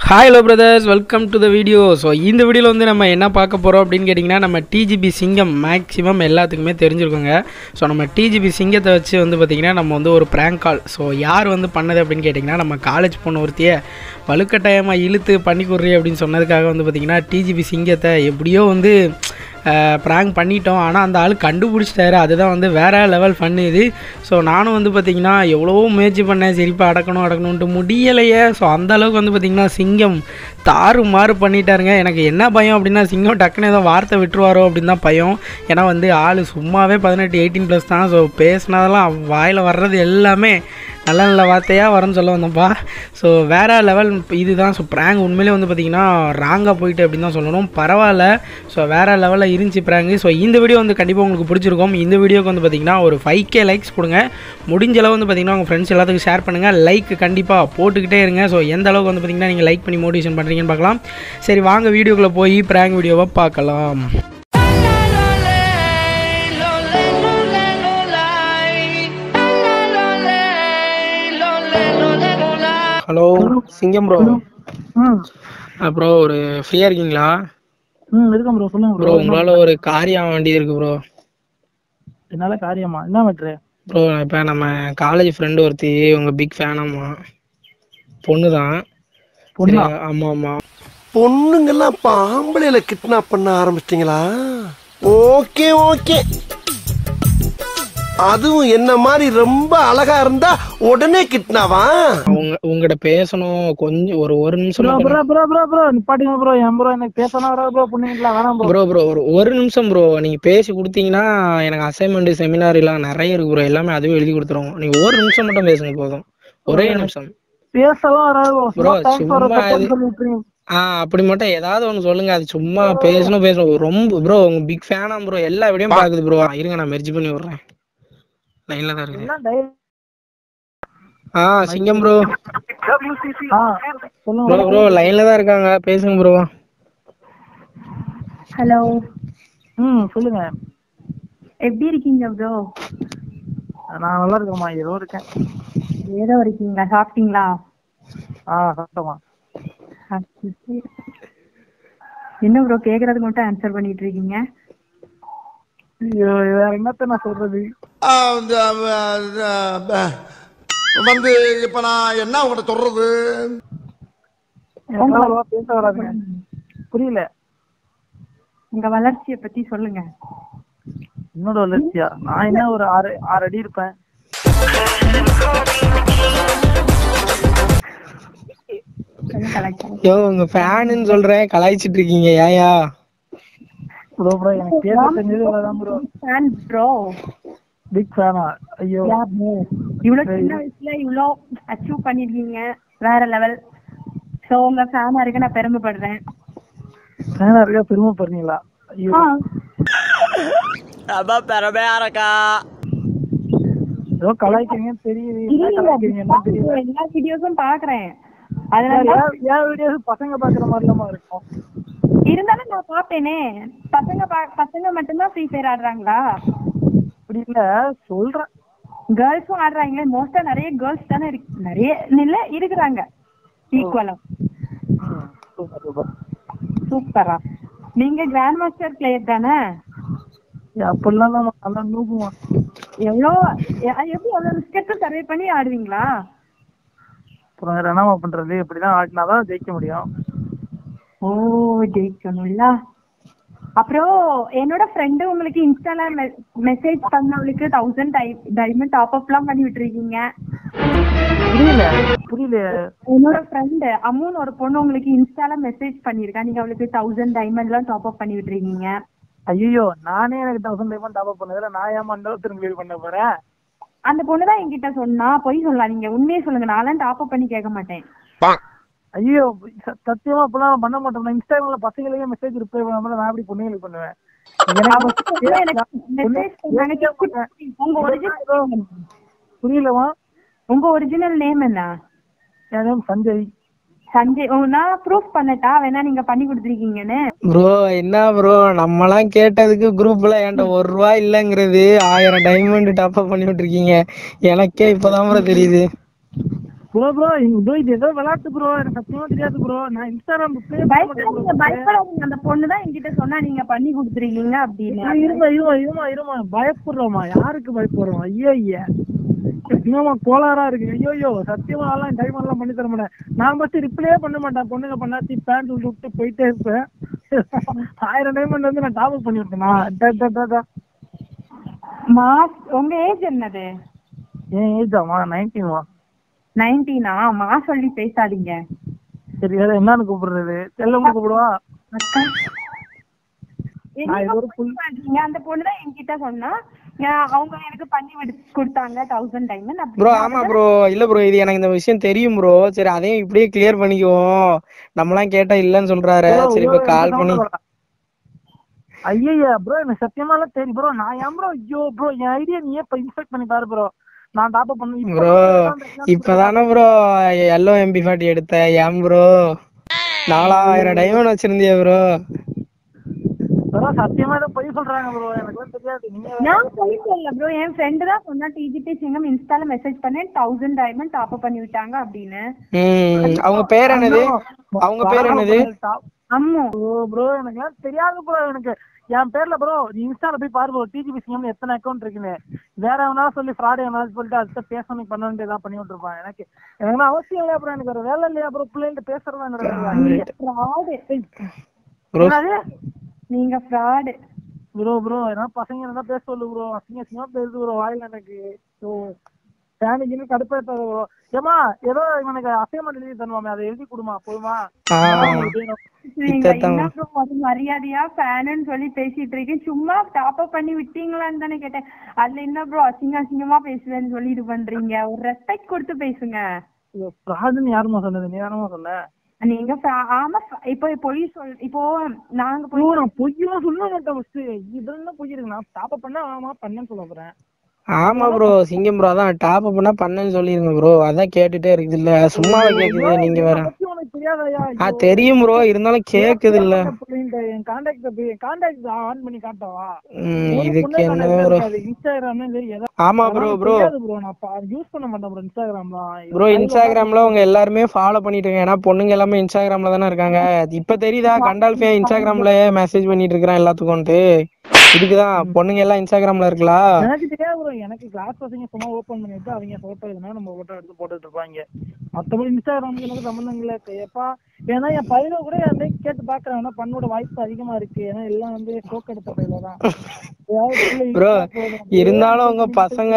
Hi hello brothers welcome to the video so இந்த வீடியோவில் வந்து நம்ம என்ன பார்க்க போகிறோம் அப்படின்னு கேட்டிங்கன்னா நம்ம டிஜிபி சிங்கம் மேக்ஸிமம் எல்லாத்துக்குமே தெரிஞ்சிருக்குங்க ஸோ நம்ம டிஜிபி சிங்கத்தை வச்சு வந்து பார்த்திங்கன்னா நம்ம வந்து ஒரு ப்ராங்க் கால் ஸோ யார் வந்து பண்ணது அப்படின்னு கேட்டிங்கன்னா நம்ம காலேஜ் பொண்ணு ஒருத்தியை வலுக்கட்டாயமாக இழுத்து பண்ணி கொடுறி அப்படின்னு சொன்னதுக்காக வந்து பார்த்திங்கன்னா டிஜிபி சிங்கத்தை எப்படியோ வந்து ப்ராங்க் பண்ணிட்டோம் ஆனால் அந்த ஆள் கண்டுபிடிச்சிட்டாரு அதுதான் வந்து வேறு லெவல் ஃபன் இது ஸோ நானும் வந்து பார்த்திங்கன்னா எவ்வளவோ முயற்சி பண்ணேன் சிரிப்பை அடக்கணும் அடக்கணுன்ட்டு முடியலையே ஸோ அந்த அளவுக்கு வந்து பார்த்திங்கன்னா சிங்கம் தாறு மாறு பண்ணிட்டாருங்க எனக்கு என்ன பயம் அப்படின்னா சிங்கம் டக்குன்னு ஏதோ வார்த்தை விட்டுருவாரோ அப்படின்னு தான் பயம் ஏன்னா வந்து ஆள் சும்மாவே பதினெட்டு எயிட்டீன் ப்ளஸ் தான் ஸோ பேசினதெல்லாம் வாயில் வர்றது எல்லாமே நல்ல நல்ல வார்த்தையாக வரேன்னு சொல்ல வந்தோம்ப்பா ஸோ வேறு லெவல் இதுதான் ஸோ ப்ராங்க் உண்மையிலே வந்து பார்த்திங்கன்னா ராங்காக போயிட்டு அப்படின்னு தான் சொல்லணும் பரவாயில்ல ஸோ வேறு லெவலில் இருந்துச்சு ப்ராங்கு ஸோ இந்த வீடியோ வந்து கண்டிப்பாக உங்களுக்கு பிடிச்சிருக்கும் இந்த வீடியோக்கு வந்து பார்த்திங்கன்னா ஒரு ஃபைவ் கே லைக்ஸ் கொடுங்க முடிஞ்ச அளவு வந்து பார்த்திங்கன்னா உங்கள் ஃப்ரெண்ட்ஸ் எல்லாத்துக்கும் ஷேர் பண்ணுங்கள் லைக் கண்டிப்பாக போட்டுக்கிட்டே இருங்க ஸோ எந்த அளவுக்கு வந்து பார்த்திங்கன்னா நீங்கள் லைக் பண்ணி மோட்டிவேஷன் பண்ணுறீங்கன்னு பார்க்கலாம் சரி வாங்க வீடியோக்குள்ளே போய் ப்ராங்க் வீடியோவை பார்க்கலாம் ஹலோ சிங்கம் ப்ரோ ம் ப்ரோ ஒரு ஃப்ரீயாக இருக்கீங்களா ம் இருக்கேன் ப்ரோ சொல்லுங்க ப்ரோ ப்ரோ உங்களால் ஒரு காரியம் வேண்டியது இருக்குது ப்ரோ என்னால காரியமா என்ன மேட்ரு ப்ரோ இப்போ நம்ம காலேஜ் ஃப்ரெண்டு ஒருத்தி உங்கள் பிக் ஃபேனாம்மா பொண்ணு தான் பொண்ணா ஆமாம் ஆமாம் பொண்ணுங்கெல்லாம் இப்ப ஆம்பளையில கிட்னாப் பண்ண ஆரம்பிச்சிட்டீங்களா ஓகே ஓகே அதுவும் என்ன மாதிரி ரொம்ப அழகா இருந்தா உடனே கிட்னாவா அவங்க உங்கள்கிட்ட பேசணும் கொஞ்சம் ஒரு ஒரு நிமிஷம் bro bro bro bro bro நிப்பாட்டுங்க ப்ரோ என் ப்ரோ எனக்கு பேசணும் வராது ப்ரோ பொண்ணுங்களா வேணாம் ப்ரோ ப்ரோ ப்ரோ ஒரு ஒரு நிமிஷம் ப்ரோ நீங்கள் பேசி கொடுத்தீங்கன்னா எனக்கு அசைன்மெண்ட் செமினார் எல்லாம் நிறைய இருக்கு ப்ரோ எல்லாமே அதுவும் எழுதி கொடுத்துருவோம் நீங்கள் ஒரு நிமிஷம் மட்டும் பேசுங்க போதும் ஒரே நிமிஷம் பேசலாம் வராது ப்ரோ Bro, சும்மா தேங்க்ஸ் ஃபார் சும்மா இது- சொல்லி விட்டுருங்க ஆ அப்படி மட்டும் ஏதாவது ஒன்று சொல்லுங்க அது சும்மா பேசணும் பேசணும் ரொம்ப ப்ரோ உங்க பிக் ஃபேனா ப்ரோ எல்லா வீடியோ பாக்குது ப்ரோ இருங்க நான் மெர்ஜ் பண்ணி விடுறேன் லைன்ல தான் இருக்குது என்ன டை ஆ சிங்கம் ப்ரோ ஆ சொல்லுங்க ப்ரோ ப்ரோ லைன்ல தான் இருக்காங்க பேசுங்க ப்ரோ ஹலோ ம் சொல்லுங்க எப்படி இருக்கீங்க ப்ரோ நான் நல்லா இருக்கேம்மா ஏதோ இருக்கேன் ஏதோ இருக்கீங்களா சாப்பிட்டீங்களா ஆ சாப்பிட்டோமா என்ன ப்ரோ கேக்குறதுக்கு மட்டும் ஆன்சர் பண்ணிட்டு இருக்கீங்க ஐயோ வேற என்னத்த நான் சொல்றது வந்து இப்ப நான் என்ன உங்கள்கிட்ட சொல்றது எனக்கு அவ்வளவா பேச வராதுங்க புரியல உங்க வளர்ச்சியை பத்தி சொல்லுங்க என்னோட வளர்ச்சியா நான் என்ன ஒரு ஆறு ஆறு அடி இருப்பேன் கொஞ்சம் கலாய்ச்சாங்க. யோ உங்க ஃபேனுன்னு சொல்றேன் கலாய்ச்சிட்டு இருக்கீங்க ஏயா ப்ரோ ப்ரோ எனக்கு பேச தெரிஞ்சது இவ்வளவுதான் ப்ரோ Fan bro. பிக் ஃபேனா ஐயோ Yeah, bro. இவ்வளவு சின்ன வயசுல இவ்வளோ அச்சீவ் பண்ணிருக்கீங்க வேற லெவல் சோ உங்க ஃபேனா இருக்க நான் பெருமைப்படுறேன் ஃபேனா இருக்கா பெருமைப்படுறீங்களா ஐயோ ஆ, ஏதோ கலாய்க்கிறீங்கன்னு தெரியுது இல்ல, என்ன கலாய்க்கிறீங்க என்ன தெரியுது எல்லா வீடியோஸும் பாக்குறேன் அதனால ஏன் ஏன் வீடியோஸ் பசங்க பாக்குற மாதிரிலாமா இருக்கும் இருந்தாலும் நான் பாப்பேனே பசங்க பா- பசங்க மட்டும்தான் ஃப்ரீ ஃபயர் ஆடுறாங்களா அப்படி இல்ல சொல்றேன் கேர்ள்ஸும் ஆடுறாங்களே மோஸ்டா நிறைய கேர்ள்ஸ் தானே இருக்கு நிறைய இல்ல இருக்கிறாங்க ஈக்குவலா ம், சூப்பர் சூப்பர் சூப்பரா நீங்க கிராண்ட் மாஸ்டர் பிளேயர் தானே ஏய், அப்படிலாம் நம்ம நல்லா நூக்குமா எவ்வளோ எ- எப்படி எவ்வளோ ரிஸ்க் சர்வே பண்ணி ஆடுவீங்களா அப்புறம் வேற என்னமா பண்றது இப்படிதான் ஆடினாதான் ஜெயிக்க முடியும் ஓ ஜெயிக்கணும்ல அப்புறம் என்னோட ஃப்ரெண்டு உங்களுக்கு இன்ஸ்டால மெசேஜ் பண்ணவளுக்கு தௌசண்ட் டைமண்ட் டாப் அப்லாம் பண்ணி விட்டுருக்கீங்க புரியல புரியல என்னோட ஃப்ரெண்டு அம்முன்னு ஒரு பொண்ணு உங்களுக்கு இன்ஸ்டால மெசேஜ் பண்ணிருக்கா நீங்க அவளுக்கு தௌசண்ட் டைமண்ட்லாம் டாப் அப் பண்ணி விட்டுருக்கீங்க ஐயோ நானே எனக்கு தௌசண்ட் டைமண்ட் டாப் பண்ணதுல நான் ஏமா அந்த அளவுக்கு திரும்பி பண்ண போறேன் அந்த பொண்ணு தான் என்கிட்ட சொன்னா பொய் சொல்லலாம் நீங்க உண்மையை சொல்லுங்க நான்லாம் டாப் அப் பண்ணி கேட்க மாட்டேன் ஐயோ ச- சத்தியமா அப்பெல்லாம் பண்ண மாட்டோம் நான் இன்ஸ்டாகிராம்ல பசங்களுக்கே மெசேஜ் ரிப்ளை பண்ணாம நான் எப்படி பொண்ணுங்களுக்கு பண்ணுவேன் அவ வந்து எனக்கு message பண்ணாங்க. உங்க ஒரிஜினல் புரியலமா உங்க ஒரிஜினல் நேம் என்ன என் name சஞ்சய் சஞ்சய் ஓ, நான் ப்ரூஃப் பண்ணட்டா வேணா நீங்க பண்ணி கொடுத்துருக்கீங்கன்னு ப்ரோ என்ன ப்ரோ நம்மலாம் கேட்டதுக்கு குரூப்ல என்கிட்ட ஒரு ரூபா இல்லைங்கிறது ஆயிரம் டைமண்ட் டாப் அப் பண்ணி விட்டுருக்கீங்க எனக்கே இப்போதான் ப்ரோ தெரியுது ப்ரோ ப்ரோ ப்ரோ இது ஏதோ விளையாட்டு ப்ரோ எனக்கு சத்தியமா தெரியாது ப்ரோ நான் இன்ஸ்டாகிராம் ப்ளே பண்ண மாட்டேன் பயப்படாதீங்க bro. பயப்படாதீங்க அந்த பொண்ணு தான் என்கிட்ட சொன்னா நீங்க பண்ணி கொடுத்துருக்கீங்க அப்படின்னு ஆ, இருமா இருமா இருமா இருமா பயப்படுறோமா யாருக்கு பயப்படுறோம் ஐயோ ஐயா இன்னுமா கோளாறா இருக்கு ஐயோ ஐயோ சத்தியமா எல்லாம் டைம் எல்லாம் பண்ணி தர மாட்டேன் நான் ஃபர்ஸ்ட் ரிப்ளே பண்ண மாட்டேன் பொண்ணுங்க பண்ணாச்சு பேண்ட் விட்டு விட்டு போயிட்டே இருப்பேன் ஆயிரம் டைமண்ட் வந்து நான் டாப் பண்ணி விட்டேனா டா, டா, டா, டா. மாஸ் உங்க ஏஜ் என்னது என் ஏஜ் ஆமா நைன்டீன்வா நைன்டீனா மா சொல்லி பேசாதீங்க சரி வேற என்னன்னு கூப்பிடுறது செல்லம் கூப்பிடுவா அக்கா நான் இது ஒரு என்னங்க புல் பண்றீங்க அந்த பொண்ணு தான் என்கிட்ட சொன்னா நான் அவங்க எனக்கு பண்ணி விடு கொடுத்தாங்க தௌசண்ட் டைம் ப்ரோ ஆமா ப்ரோ இல்ல ப்ரோ இது எனக்கு இந்த விஷயம் தெரியும் ப்ரோ சரி அதையும் இப்படியே கிளியர் பண்ணிக்குவோம் நம்மலாம் கேட்டா இல்லன்னு சொல்றாரு சரி இப்ப கால் பண்ணி ஐயா ப்ரோ எனக்கு சத்தியமாலாம் தெரியும் ப்ரோ நான் ஏன் ப்ரோ ஐயோ ப்ரோ என் ஐடியா நீயே இப்ப இன்ஸ்பெக்ட் பண்ணி பாரு ப்ரோ நான் டாப் அப் பண்ணி ப்ரோ இப்பதானே ப்ரோ எல்லோ எம்பி ஃபார்ட்டி எடுத்த ஏன் ப்ரோ நாலாயிரம் டைமண்ட் வச்சிருந்தியா ப்ரோ ப்ரோ சத்தியமா ஏதோ பொய் சொல்றாங்க ப்ரோ எனக்கு தெரியாது நீங்க நான் போய் சொல்லல ப்ரோ என் ஃப்ரெண்டு தான் சொன்னா டிஜிபி சிங்கம் இன்ஸ்டால மெசேஜ் பண்ணேன் தௌசண்ட் டைமண்ட் டாப் அப் பண்ணி விட்டாங்க அப்படின்னு ம் அவங்க பேர் என்னது அவங்க பேர் என்னது அம்மு ப்ரோ ப்ரோ எனக்கு எல்லாம் தெரியாது ப்ரோ எனக்கு என் பேர்ல ப்ரோ நீ இன்ஸ்டால போய் பாரு ப்ரோ டிஜிபி சிஎம் எத்தனை அக்கௌண்ட் இருக்குன்னு வேற எவனா சொல்லி ஃப்ராட் எவனா சொல்லிட்டு அதுக்கு பேசணும் பண்ண வேண்டியதா பண்ணி விட்டுருப்பான் எனக்கு எனக்கு அவசியம் இல்லையா ப்ரோ எனக்கு ஒரு வேலை இல்லையா ப்ரோ பிள்ளைகிட்ட பேசுறதா என்னோட வேலை. ஃப்ராடு ப்ரோ என்னது நீங்க ஃப்ராடு ப்ரோ ப்ரோ ஏன்னா பசங்க என்ன பேச சொல்லு ப்ரோ அசிங்க அசிங்கமா பேசுது ப்ரோ வாயில எனக்கு ஸோ ஃபேனுக்குன்னு கடுப்பேற்றாது ப்ரோ ஏமா ஏதோ இவனுக்கு அசைன்மெண்ட் எழுதி தருவாமே அதை எழுதி கொடுமா போதுமா ஆ நீங்க இதான். என்ன bro ஒரு மரியாதையா ஃபேனுன்னு சொல்லி பேசிட்டு இருக்கேன் சும்மா டாப் அப் பண்ணி விட்டீங்களான்னு தானே கேட்டேன் அதுல என்ன ப்ரோ அசிங்க அசிங்கமா பேசுவேன்னு சொல்லி இது பண்றீங்க ஒரு ரெஸ்பெக்ட் கொடுத்து பேசுங்க ஃப்ராடுன்னு யாருமா சொன்னது நீ தானமா சொன்ன நீங்க fa- ஆமா fa- இப்போ பொய் சொல் இப்போ நாங்க போய் ஐயோ, நான் பொய்யெல்லாம் சொல்ல மாட்டேன் ஃபர்ஸ்ட் இதுல என்ன பொய் இருக்கு நான் டாப் பண்ணா ஆமா பண்ணேன்னு சொல்ல போறேன் ஆமா ப்ரோ சிங்கம் ப்ரோ அதான் டாப் பண்ணா பண்ணேன்னு சொல்லிருங்க ப்ரோ அதான் கேட்டுட்டே இருக்குது இல்ல சும்மாவே கேக்குது நீங்க வேற பத்தி உனக்கு தெரியாதயா ஆ தெரியும் ப்ரோ இருந்தாலும் கேக்குது இல்ல என் கான்டாக்ட் கான்டாக்ட் ஆன் பண்ணி காட்டவா ம் இதுக்கு என்ன ப்ரோ இன்ஸ்டாகிராம்ல சரி எதாவது ஆமா ப்ரோ ப்ரோ ப்ரோ நான் யூஸ் பண்ண மாட்டேன் ப்ரோ இன்ஸ்டாகிராம்லாம் ப்ரோ இன்ஸ்டாகிராம்ல உங்க எல்லாருமே ஃபாலோ பண்ணிட்டு இருக்காங்க ஏன்னா பொண்ணுங்க எல்லாமே இன்ஸ்டாகிராம்ல தானே இருக்காங்க இப்ப தெரியுதா கண்டால்ஃபியா இன்ஸ்டாகிராம்ல மெசேஜ் பண்ணிட்டு இருக்கிறான் எல்லாத்துக்கும்ட்டு இதுக்குதான் பொண்ணுங்க எல்லாம் இன்ஸ்டாகிராம்ல இருக்கலாம் எனக்கு தெரியாது ப்ரோ எனக்கு கிளாஸ் பசங்க சும்மா ஓபன் பண்ணிட்டு அவங்க போட்டோ எதுனா நம்ம போட்டோ எடுத்து போட்டுட்டு இருப்பாங்க மத்தபடி இன்ஸ்டாகிராம் எனக்கு சம்பந்தம் இல்ல எப்பா ஏன்னா என் பையனை கூட என் கேட்டு பாக்குறாங்கன்னா பண்ணோட வாய்ப்பு அதிகமா இருக்கு ஏன்னா எல்லாம் வந்து ஸ்டோக் எடுத்த பையில தான் ஏதாவது பிள்ளை ப்ரோ இன்ஸ்டா போதும். இருந்தாலும் உங்க பசங்க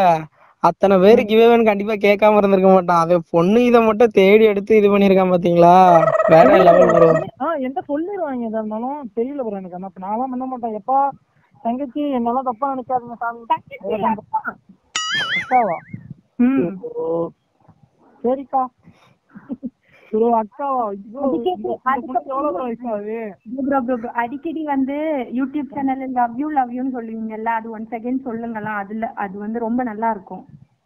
அத்தனை பேரு கிவேவன் கண்டிப்பா கேட்காம இருந்திருக்க மாட்டான் அது பொண்ணு இதை மட்டும் தேடி எடுத்து இது பண்ணிருக்கான் பாத்தீங்களா வேற லெவல் ப்ரோ ஆ என்கிட்ட சொல்லிடுவாங்க எதா இருந்தாலும் தெரியல ப்ரோ எனக்கு ஆனா நான்லாம் பண்ண மாட்டேன் எப்பா தங்கச்சி என்னெல்லாம் தப்பா நினைக்காதீங்க சாமி அக்காவா ம் ஓ சரிக்கா ப்ரோ அக்காவா ஐயோ, அதுக்கே இந்த- இந்த பொண்ணுக்கு எவ்வளவு bro வயசு ஆகுது ப்ரோ ப்ரோ ப்ரோ அடிக்கடி வந்து யூடியூப் சேனல்ல லவ் யூ லவ் யூன்னு சொல்லுவீங்கல்ல அது ஒன் செகண்ட் சொல்லுங்கலாம் அதுல அது வந்து ரொம்ப நல்லா இருக்கும்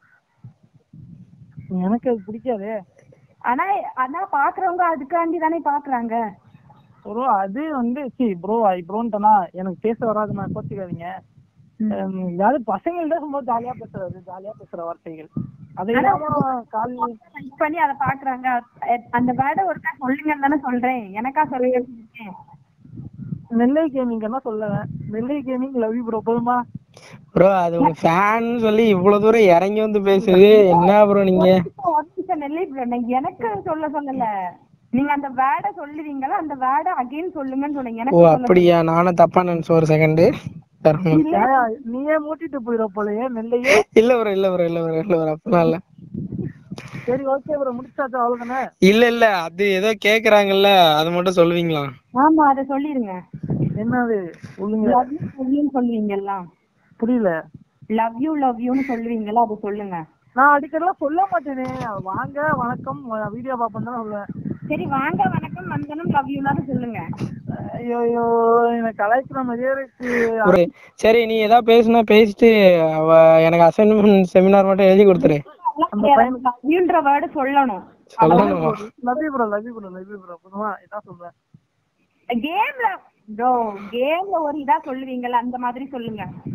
எனக்கு அது பிடிக்காதே ஆனா ஆனா பாக்குறவங்க அதுக்காண்டி தானே பாக்குறாங்க ப்ரோ அது வந்து சி ப்ரோ ஐ ப்ரோன்ட்டனா எனக்கு பேச வராது நான் கோச்சிக்காதீங்க ஹம், ஏதாவது பசங்கள்ட்ட சும்மா ஜாலியா பேசுறது ஜாலியா பேசுற வார்த்தைகள் அதை இல்லாம கால் டைப் பண்ணி அதை பாக்குறாங்க அ- அந்த வேர்டை ஒருக்கா சொல்லுங்கன்னு தானே சொல்றேன் எனக்கா சொல்லுங்க நெல்லை கேமிங் என்ன சொல்லுவேன் Nellai gaming love you bro போதுமா ப்ரோ அது உங்க ஃபேன் சொல்லி இவ்வளவு தூரம் இறங்கி வந்து பேசுது என்ன ப்ரோ நீங்க ஒரு நிமிஷம் நெல்லை bro, நான் எனக்கு சொல்ல சொல்லல நீங்க அந்த வேர்டை சொல்லுவீங்களா அந்த வேர்டை அகைன் சொல்லுங்கன்னு சொன்னீங்க ஓ எனக்கு சொல்ல அப்படியா நானும் தப்பா நினைச்சேன் ஒரு செகண்ட் ஏயா, நீயே மூட்டிட்டு போயிட போலயே நெல்லையே இல்ல ப்ரோ இல்ல ப்ரோ இல்ல ப்ரோ இல்ல ப்ரோ அப்படிலாம் இல்ல சரி ஓகே ப்ரோ முடிச்சாச்சு அவ்வளவுதானே இல்ல இல்ல அது ஏதோ கேக்குறாங்கல்ல அது மட்டும் சொல்லுவீங்களா ஆமா அதை சொல்லிருங்க என்னது சொல்லுங்க லவ் யூ லவ் யூன்னு சொல்லுவீங்கல்ல புரியல லவ் யூ லவ் யூன்னு சொல்லுவீங்கல்ல அதை சொல்லுங்க நான் அடிக்கடிலாம் சொல்ல மாட்டேனே வாங்க வணக்கம் வீடியோ பார்ப்பேன் தான் சொல்லுவேன் சரி வாங்க வணக்கம் வந்தனம் லவ் யூனாலும் சொல்லுங்க ஐயோ ஐயோ எனக்கு கலாய்க்கிற மாதிரியே இருக்கு ஒரு சரி நீ ஏதாவது பேசுனா பேசிட்டு அவ எனக்கு அசைன்மெண்ட் செமினார் மட்டும் எழுதி கொடுத்துரு லவ் யூன்ற வேர்டு சொல்லணும் சொல்லணுமா love you bro love you bro love you bro புதுமா இதான் சொல்றேன் கேம்ல ப்ரோ கேம்ல ஒரு இதா சொல்லுவீங்கல்ல அந்த மாதிரி சொல்லுங்க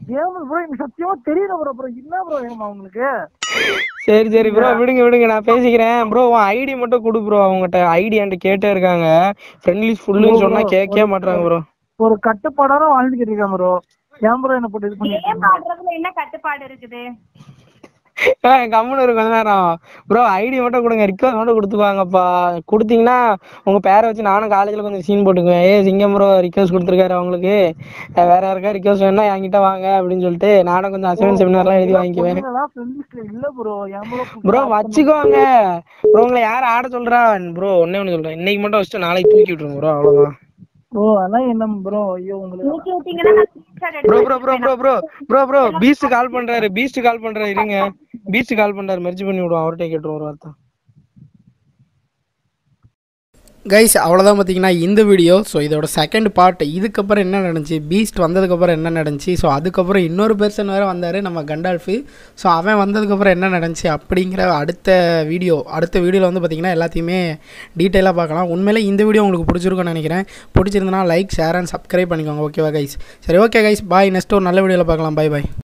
கேம் ப்ரோ எனக்கு சத்தியமா தெரியல ப்ரோ ப்ரோ என்ன ப்ரோ வேணுமா உங்களுக்கு சரி சரி ப்ரோ விடுங்க விடுங்க நான் பேசிக்கிறேன் ப்ரோ உன் ஐடி மட்டும் கொடு ப்ரோ அவங்ககிட்ட ஐடி என்கிட்ட கேட்டே இருக்காங்க ஃப்ரெண்ட் லிஸ்ட் ஃபுல்லுன்னு சொன்னா கேட்கவே மாட்டாங்க ப்ரோ ஒரு கட்டுப்பாடான வாழ்ந்துக்கிட்டு இருக்கேன் ப்ரோ ஏன் ப்ரோ என்ன போட்டு இது பண்ணி கேம் ஆடுறதுல என்ன கட்டுப்பாடு இருக்குது கம்முன்னு இருக்கும் கொஞ்ச நேரம் ப்ரோ ஐடி மட்டும் கொடுங்க ரிக்வஸ்ட் மட்டும் கொடுத்துக்குவாங்கப்பா கொடுத்தீங்கன்னா உங்க பேரை வச்சு நானும் காலேஜ்ல கொஞ்சம் சீன் போட்டுக்குவேன் ஏ சிங்கம் ப்ரோ ரிக்வஸ்ட் கொடுத்துருக்காரு அவங்களுக்கு அஹ் வேற யாருக்கா ரிக்வஸ்ட் வேணா என்கிட்ட வாங்க அப்படின்னு சொல்லிட்டு நானும் கொஞ்சம் அசைன்மெண்ட் செமினார்லாம் எழுதி வாங்கிக்குவேன் ஃப்ரெண்ட் லிஸ்ட்ல இல்ல ப்ரோ ஏன் ப்ரோ ப்ரோ வச்சுக்கோங்க ப்ரோ உங்களை யார் ஆட சொல்றா ப்ரோ ஒன்னே ஒன்று சொல்றேன் இன்னைக்கு மட்டும் வச்சுட்டு நாளைக்கு தூக்கி விட்டுருங்க ப்ரோ அவ்வளோதான் ப்ரோ அதான் என்ன ப்ரோ ஐயோ உங்களுக்கு தூக்கி விட்டீங்கன்னா நான் screenshot ப்ரோ எடுத்து bro bro bro bro bro bro beast call பண்றாரு பீஸ்ட் கால் பண்றாரு இருங்க பீஸ்ட் கால் பண்றாரு மெர்ஜ் பண்ணி விடுவோம் அவர்கிட்ட கேட்டுருவோம் ஒரு வார்த்தை கைஸ் அவ்வளோதான் பார்த்தீங்கன்னா இந்த வீடியோ ஸோ இதோட செகண்ட் பார்ட் இதுக்கப்புறம் என்ன நடந்துச்சு பீஸ்ட் வந்ததுக்கப்புறம் என்ன நடந்துச்சு ஸோ அதுக்கப்புறம் இன்னொரு பெர்சன் வேறு வந்தார் நம்ம கண்டால்ஃபு ஸோ அவன் வந்ததுக்கப்புறம் என்ன நடந்துச்சு அப்படிங்கிற அடுத்த வீடியோ அடுத்த வீடியோவில் வந்து பார்த்தீங்கன்னா எல்லாத்தையுமே டீட்டெயிலாக பார்க்கலாம் உண்மையிலே இந்த வீடியோ உங்களுக்கு பிடிச்சிருக்கும்னு நினைக்கிறேன் பிடிச்சிருந்தனா லைக் ஷேர் அண்ட் சப்ஸ்கிரைப் பண்ணிக்கோங்க ஓகேவா கைஸ் சரி ஓகே கைஸ் பாய் நெக்ஸ்ட் ஒரு நல்ல வீடியோவில் பார்க்கலாம் பை பாய்